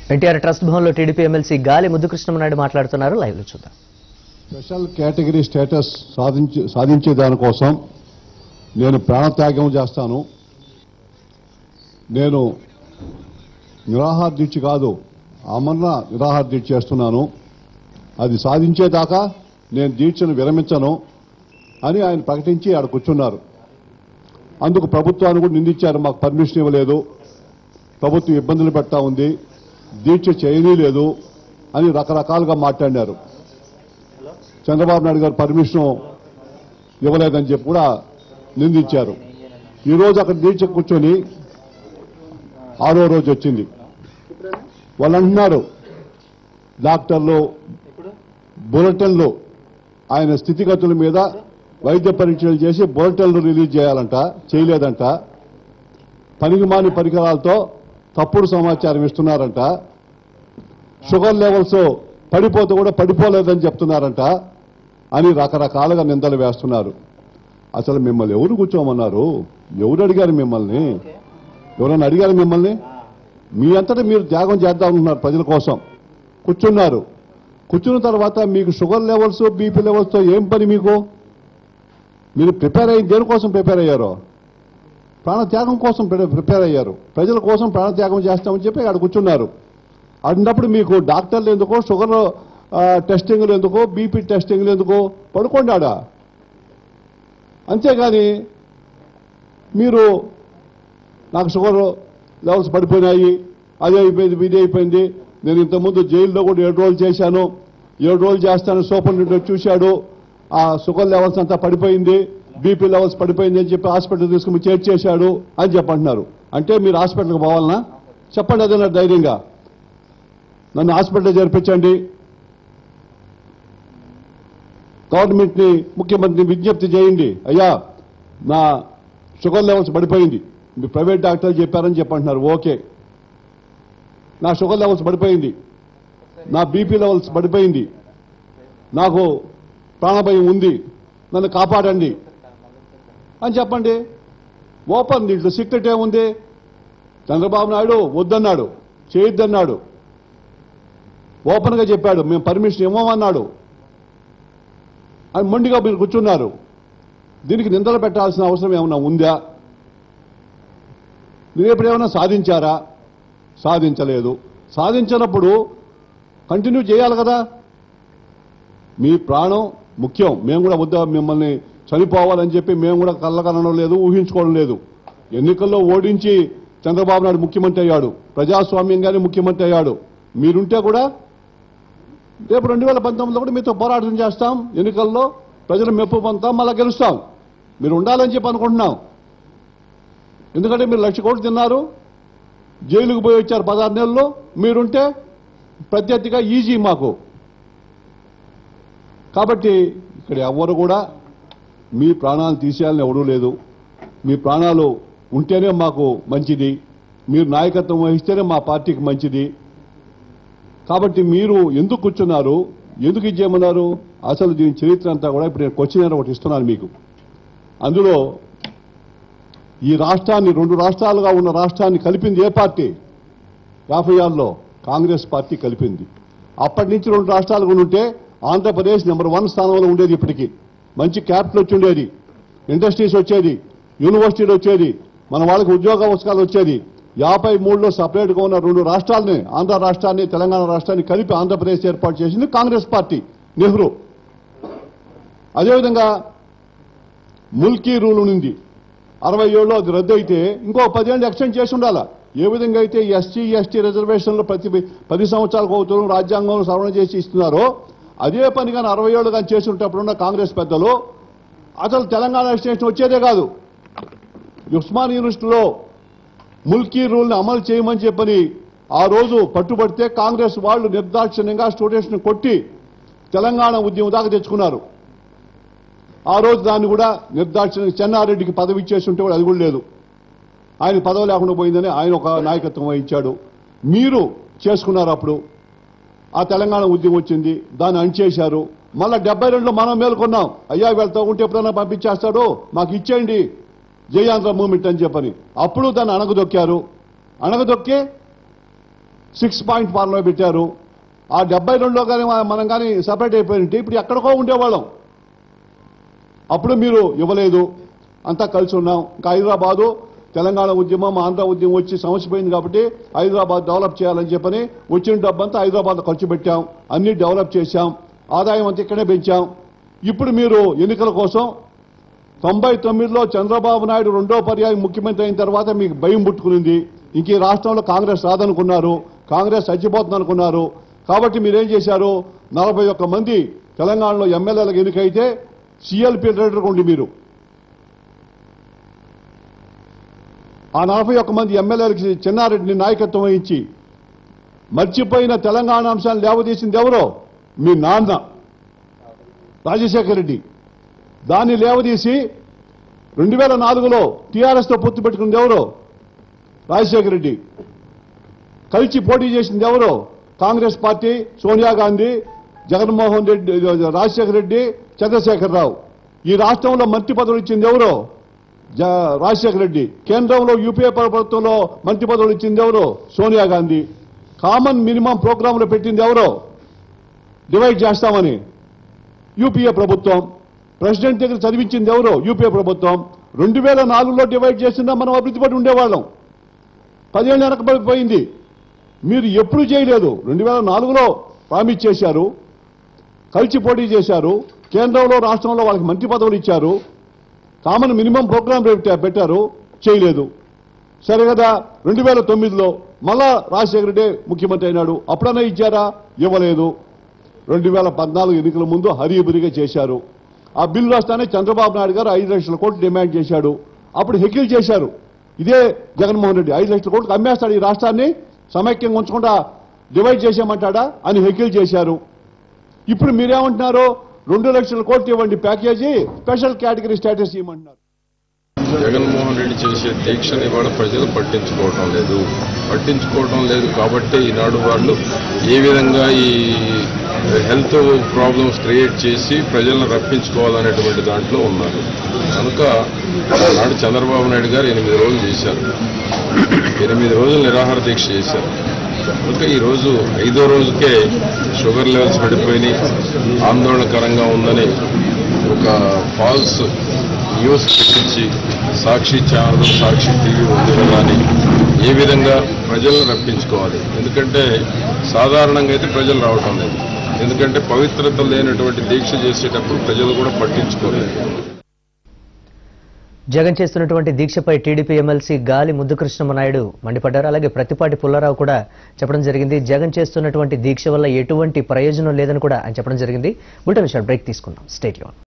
NTR trust భవన్లో TDP MLC Gali Muddukrishnama Naidu మాట్లాడుతున్నారు live లో చూద్దాం స్పెషల్ కేటగిరీ స్టేటస్ సాధించే సాధించే దానికోసం నేను ప్రాణత్యాగం చేస్తాను నేను నిరాహార దీక్ష కాదు అమర్న నిరాహార దీక్ష చేస్తున్నాను అది సాధించేదాకా నేను దీక్షను విరమించను అని ఆయన ప్రకటించి ఆడ కూర్చున్నారు అందుకు ప్రభుత్వాన్ని కూడా నిందించారు మాకు పర్మిషన్ ఇవ్వలేదు ప్రభుత్వం ఇబ్బందులు పెడతా ఉంది దీక్ష చేయనీ లేదు అని రకరకాలుగా మాట్లాడారు చంద్రబాబు నాయుడు గారు పర్మిషన్ ఇవ్వలేదని చెప్పి కూడా నిందించారు ఈ రోజు అక్కడ దీక్ష కూర్చొని ఆరో రోజు వచ్చింది వాళ్ళు అంటున్నారు డాక్టర్లు బులెటిన్లు ఆయన స్థితిగతుల మీద వైద్య పరీక్షలు చేసి బులెటిన్లు రిలీజ్ చేయాలంట చేయలేదంట పనికిమాని పరికరాలతో తప్పుడు సమాచారం ఇస్తున్నారంట షుగర్ లెవెల్స్ పడిపోతే కూడా పడిపోలేదని చెప్తున్నారంట అని రకరకాలుగా నిందలు వేస్తున్నారు అసలు మిమ్మల్ని ఎవరు కూర్చోమన్నారు ఎవరు అడిగారు మిమ్మల్ని ఎవరైనా అడిగారు మిమ్మల్ని మీ అంతటా మీరు త్యాగం చేద్దాం అనుకున్నారు ప్రజల కోసం కూర్చున్నారు కూర్చున్న తర్వాత మీకు షుగర్ లెవెల్స్ బీపీ లెవెల్స్తో ఏం పని మీకు మీరు ప్రిపేర్ అయ్యి దేనికోసం ప్రిపేర్ అయ్యారో ప్రాణత్యాగం కోసం ప్రి- ప్రిపేర్ అయ్యారు ప్రజల కోసం ప్రాణత్యాగం చేస్తామని చెప్పి అక్కడ కూర్చున్నారు అన్నప్పుడు మీకు డాక్టర్లు ఎందుకో షుగర్ ఆ, టెస్టింగ్లు ఎందుకో బీపీ టెస్టింగ్లు ఎందుకో పడుకోండి ఆడ అంతేగాని మీరు నాకు షుగర్ లెవెల్స్ పడిపోయినాయి అదే అయిపోయింది ఇది అయిపోయింది నేను ఇంతకుముందు జైల్లో కూడా ఏడు రోజులు చేశాను ఏడు రోజులు చేస్తాను సూపరింటెండెంట్ చూశాడు ఆ షుగర్ లెవెల్స్ అంతా పడిపోయింది బీపీ లెవెల్స్ పడిపోయింది అని చెప్పి హాస్పిటల్ తీసుకుని చేర్చేశాడు అని చెప్పంటున్నారు అంటే మీరు హాస్పిటల్కి పోవాలనా చెప్పండి అదే నా ధైర్యంగా నన్ను హాస్పిటల్ చేర్పించండి గవర్నమెంట్ ని ముఖ్యమంత్రిని విజ్ఞప్తి చేయండి అయ్యా నా షుగర్ లెవెల్స్ పడిపోయింది మీ ప్రైవేట్ డాక్టర్లు చెప్పారని చెప్పంటున్నారు ఓకే నా షుగర్ లెవెల్స్ పడిపోయింది నా బీపీ లెవెల్స్ పడిపోయింది నాకు ప్రాణభయం ఉంది నన్ను కాపాడండి అని చెప్పండి ఓపెన్ దీంట్లో సీక్రెట్ ఏముంది చంద్రబాబు నాయుడు వద్దన్నాడు చేయొద్దన్నాడు ఓపెన్ గా చెప్పాడు మేము పర్మిషన్ ఇవ్వమన్నాడు అని మొండిగా మీరు కూర్చున్నారు దీనికి నిందలు పెట్టాల్సిన అవసరం ఏమైనా ఉందా మీరు ఎప్పుడు ఏమైనా సాధించారా సాధించలేదు సాధించినప్పుడు కంటిన్యూ చేయాలి కదా మీ ప్రాణం ముఖ్యం మేము కూడా వద్ద మిమ్మల్ని చనిపోవాలని చెప్పి మేము కూడా కళ్ళకనడం లేదు ఊహించుకోవడం లేదు ఎన్నికల్లో ఓడించి చంద్రబాబు నాయుడు ముఖ్యమంత్రి అయ్యాడు ప్రజాస్వామ్యంగానే ముఖ్యమంత్రి అయ్యాడు మీరుంటే కూడా రేపు రెండు వేల పంతొమ్మిదిలో కూడా మీతో పోరాటం చేస్తాం ఎన్నికల్లో ప్రజలు మెప్పు పొందుతాం మళ్ళా గెలుస్తాం మీరు ఉండాలని చెప్పి అనుకుంటున్నాం ఎందుకంటే మీరు లక్ష కోట్లు తిన్నారు జైలుకు పోయి వచ్చారు పదహారు నెలల్లో మీరుంటే ప్రత్యర్థిగా ఈజీ మాకు కాబట్టి ఇక్కడ ఎవరు కూడా మీ ప్రాణాలు తీసేయాలని ఎవడూ లేదు మీ ప్రాణాలు ఉంటేనే మాకు మంచిది మీరు నాయకత్వం వహిస్తేనే మా పార్టీకి మంచిది కాబట్టి మీరు ఎందుకు కూర్చున్నారు ఎందుకు ఇచ్చేయమన్నారు అసలు దీని చరిత్ర అంతా కూడా ఇప్పుడు నేను క్వశ్చన్ ఒకటి ఇస్తున్నాను మీకు అందులో ఈ రాష్ట్రాన్ని రెండు రాష్ట్రాలుగా ఉన్న రాష్ట్రాన్ని కలిపింది ఏ పార్టీ యాభై ఆరులో కాంగ్రెస్ పార్టీ కలిపింది అప్పటి నుంచి రెండు రాష్ట్రాలుగా ఉంటే ఆంధ్రప్రదేశ్ నెంబర్ వన్ స్థానంలో ఉండేది ఇప్పటికి మంచి క్యాపిటల్ వచ్చి ఉండేది ఇండస్ట్రీస్ వచ్చేది యూనివర్సిటీలు వచ్చేది మన వాళ్ళకి ఉద్యోగ అవకాశాలు వచ్చేది యాభై మూడులో సపరేట్గా ఉన్న రెండు రాష్ట్రాలని ఆంధ్ర రాష్ట్రాన్ని తెలంగాణ రాష్ట్రాన్ని కలిపి ఆంధ్రప్రదేశ్ ఏర్పాటు చేసింది కాంగ్రెస్ పార్టీ నెహ్రూ అదేవిధంగా ముల్కీ రూల్ ఉంది అరవై ఏడులో అది రద్దు అయితే ఇంకో పదేళ్ళు ఎక్స్టెండ్ చేసి ఉండాలా ఏ విధంగా అయితే ఎస్సీ ఎస్టీ రిజర్వేషన్లు ప్రతి పది సంవత్సరాలకు అవుతారు రాజ్యాంగంలో సవరణ చేసి ఇస్తున్నారో అదే పని కానీ అరవై ఏళ్ళు కానీ చేసి ఉంటప్పుడున్న కాంగ్రెస్ పెద్దలు అసలు తెలంగాణ ఎక్స్టెన్షన్ వచ్చేదే కాదు ఉస్మాన్ యూనివర్సిటీలో ముల్కీ రూల్ని అమలు చేయమని చెప్పని ఆ రోజు పట్టుబడితే కాంగ్రెస్ వాళ్ళు నిర్దాక్షిణ్యంగా స్టూడెంట్స్ని కొట్టి తెలంగాణ ఉద్యమం దాకా తెచ్చుకున్నారు ఆ రోజు దాన్ని కూడా నిర్దాక్షిణ్యంగా చెన్నారెడ్డికి పదవి ఇచ్చేసి ఉంటే కూడా అది కూడా లేదు ఆయన పదవి లేకుండా పోయిందని ఆయన ఒక నాయకత్వం వహించాడు మీరు చేసుకున్నారు అప్పుడు ఆ తెలంగాణ ఉద్యమం వచ్చింది దాన్ని అణిచేశారు మళ్ళా డెబ్బై రెండులో మనం మేల్కొన్నాం అయ్యా వెళ్తా ఉంటే ఎప్పుడైనా పంపించేస్తాడు మాకు ఇచ్చేయండి జయాంధ్ర మూమెంట్ అని చెప్పని అప్పుడు దాన్ని అణగదొక్కారు అణగదొక్కి సిక్స్ పాయింట్ ఫార్ములా పెట్టారు ఆ డెబ్బై రెండులో కానీ మనం కానీ సపరేట్ అయిపోయింటే ఇప్పుడు ఎక్కడికో ఉండేవాళ్ళం అప్పుడు మీరు ఇవ్వలేదు అంతా కలిసి ఉన్నాం ఇంకా హైదరాబాదు తెలంగాణ ఉద్యమం ఆంధ్ర ఉద్యమం వచ్చి సమస్య పోయింది కాబట్టి హైదరాబాద్ డెవలప్ చేయాలని చెప్పని వచ్చిన డబ్బంతా హైదరాబాద్ ఖర్చు పెట్టాం అన్ని డెవలప్ చేశాం ఆదాయం అంతా ఇక్కడే పెంచాం ఇప్పుడు మీరు ఎన్నికల కోసం తొంభై తొమ్మిదిలో చంద్రబాబు నాయుడు రెండో పర్యాయం ముఖ్యమంత్రి అయిన తర్వాత మీకు భయం పుట్టుకునింది ఇంక ఈ రాష్ట్రంలో కాంగ్రెస్ రాదనుకున్నారు కాంగ్రెస్ చచ్చిపోతుంది అనుకున్నారు కాబట్టి మీరేం చేశారు నలభై ఒక్క మంది తెలంగాణలో ఎమ్మెల్యేలకు ఎన్నికైతే సిఎల్పి లీడర్ ఉండి మీరు ఆ నలభై ఒక్క మంది ఎమ్మెల్యేలకి చెన్నారెడ్డిని నాయకత్వం వహించి మర్చిపోయిన తెలంగాణ అంశాన్ని లేవదీసింది ఎవరో మీ నాన్న రాజశేఖర రెడ్డి దాన్ని లేవదీసి రెండు వేల నాలుగులో టీఆర్ఎస్తో పొత్తు పెట్టుకుంది ఎవరు రాజశేఖర రెడ్డి కలిసి పోటీ చేసింది ఎవరు కాంగ్రెస్ పార్టీ సోనియా గాంధీ జగన్మోహన్ రెడ్డి రాజశేఖర రెడ్డి చంద్రశేఖరరావు ఈ రాష్ట్రంలో మంత్రి పదవులు ఇచ్చింది ఎవరు జ- రాజశేఖర రెడ్డి కేంద్రంలో యూపీఏ ప్రభుత్వంలో మంత్రి పదవులు ఇచ్చింది ఎవరు సోనియా గాంధీ కామన్ మినిమం ప్రోగ్రాంలో పెట్టింది ఎవరు డివైడ్ చేస్తామని యూపీఏ ప్రభుత్వం ప్రెసిడెంట్ దగ్గర చదివించింది ఎవరు యూపీఏ ప్రభుత్వం రెండు వేల నాలుగులో డివైడ్ చేసినా మనం అభివృద్ధి పడి ఉండేవాళ్ళం పదిహేను వెనకబడిపోయింది మీరు ఎప్పుడు చేయలేదు రెండు వేల నాలుగులో ప్రామిస్ చేశారు కలిసి పోటీ చేశారు కేంద్రంలో రాష్ట్రంలో వాళ్ళకి మంత్రి పదవులు ఇచ్చారు కామన్ మినిమం ప్రోగ్రామ్ పెట్టా- పెట్టారు చేయలేదు సరే కదా రెండు వేల తొమ్మిదిలో మళ్ళా రాజశేఖర రెడ్డి ముఖ్యమంత్రి అయినాడు అప్పుడన్నా ఇచ్చారా ఇవ్వలేదు రెండు వేల పద్నాలుగు ఎన్నికల ముందు హరిబరిగా చేశారు ఆ బిల్లు వస్తానే చంద్రబాబు నాయుడు గారు ఐదు లక్షల కోట్లు డిమాండ్ చేశాడు అప్పుడు హెకిల్ చేశారు ఇదే జగన్మోహన్ రెడ్డి ఐదు లక్షల కోట్లు అమ్మేస్తాడు ఈ రాష్ట్రాన్ని సమైక్యంగా ఉంచకుండా డివైడ్ చేసామంటాడా అని హెకిల్ చేశారు ఇప్పుడు మీరేమంటున్నారు రెండు లక్షల కోట్లు ఇవ్వండి ప్యాకేజీ స్పెషల్ కేటగిరీ స్టేటస్ ఇవ్వమంటున్నారు జగన్మోహన్ రెడ్డి చేసే దీక్షని కూడా ప్రజలు పట్టించుకోవటం లేదు పట్టించుకోవటం లేదు కాబట్టి ఈనాడు వాళ్ళు ఏ విధంగా ఈ హెల్త్ ప్రాబ్లమ్స్ క్రియేట్ చేసి ప్రజలను రప్పించుకోవాలనేటువంటి దాంట్లో ఉన్నారు కనుక నాడు చంద్రబాబు నాయుడు గారు ఎనిమిది రోజులు చేశారు ఎనిమిది రోజులు నిరాహార దీక్ష చేశారు కనుక ఈరోజు ఐదో రోజుకే షుగర్ లెవెల్స్ పడిపోయినాయి ఆందోళనకరంగా ఉందని ఒక ఫాల్స్ న్యూస్ పెట్టించి సాక్షి ఛానల్ సాక్షి టీవీ ఉంది కదా అని ఏ విధంగా ప్రజలను రప్పించుకోవాలి ఎందుకంటే సాధారణంగా అయితే ప్రజలు రావటం లేదు ఎందుకంటే పవిత్రత లేనటువంటి దీక్ష చేసేటప్పుడు ప్రజలు కూడా పట్టించుకోలేదు జగన్ చేస్తున్నటువంటి దీక్షపై టీడీపీ ఎమ్మెల్సీ గాలి ముద్దుకృష్ణమనాయుడు మండిపడ్డారు అలాగే ప్రతిపాటి పుల్లారావు కూడా చెప్పడం జరిగింది జగన్ చేస్తున్నటువంటి దీక్ష వల్ల ఎటువంటి ప్రయోజనం లేదని కూడా ఆయన చెప్పడం జరిగింది బుల్టన్ షార్ట్ బ్రేక్ తీసుకుందాం స్టేట్